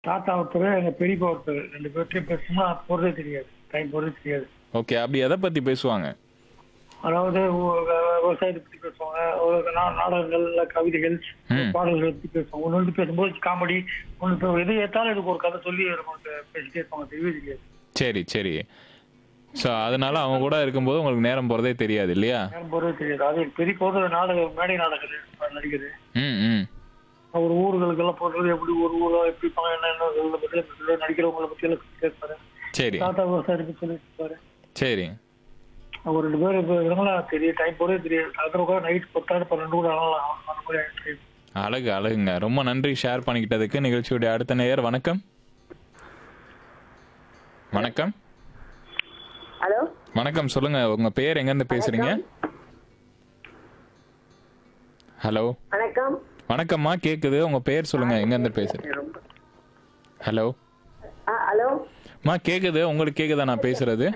தாத்தா ஒருத்தர் எங்க பெரியப்பா ஒருத்தர் ரெண்டு பேர்ட்டையும் பேசணும்னா போறதே தெரியாது டைம் போறதே தெரியாது ஓகே அப்படி எதை பத்தி பேசுவாங்க அதாவது ஒ- வ- விவசாயத்தை பத்தி பேசுவாங்க ஒரு நா- நாடகங்கள் இல்ல கவிதைகள் ம். பாடல்களை பத்தி பேசுவாங்க ஒன்று வந்து பேசும்போது காமெடி ஒன்று இப்போ எது ஏத்தாலும் எனக்கு ஒரு கதை சொல்லி நமக்கு பேசிட்டே இருப்பாங்க தெரியவே தெரியாது சரி சரி ஸோ அதனால அவங்க கூட இருக்கும்போது உங்களுக்கு நேரம் போறதே தெரியாது இல்லையா நேரம் போறதே தெரியாது அது பெரிய போது நாடக மேடை நாடகம் நடிகர் ம் ம் ஒரு ஊர்களுக்கெல்லாம் போடுறது எப்படி ஒரு ஊரா எப்படி இருப்பாங்க என்ன என்ன இதை பத்தி சொல்லி நடிக்கிறவங்கள பத்தி எல்லாம் கேட்பாரு சரி தாத்தா விவசாயத்தை பத்தி சொல்லி இருப்பாரு சரி அவங்க ரெண்டு பேரும் இப்போ இதெல்லாம் தெரியும் டைம் போறதே தெரியாது ராத்திரி கூட நைட் பத்தாயிரம் பன்னெண்டு கூட ஆகலாம் அந்த மாதிரி ஆயிடுச்சு அழகு அழகுங்க ரொம்ப நன்றி ஷேர் பண்ணிக்கிட்டதுக்கு நிகழ்ச்சியுடைய அடுத்த நேயர் வணக்கம் வணக்கம் ஹலோ வணக்கம் சொல்லுங்க உங்க பேர் எங்க இருந்து பேசுறீங்க ஹலோ வணக்கம் வணக்கம்மா கேக்குது உங்க பேர் சொல்லுங்க எங்க இருந்து பேசுறீங்க ஹலோ ஆ ஹலோ மா கேக்குது உங்களுக்கு கேக்குதா நான் பேசுறது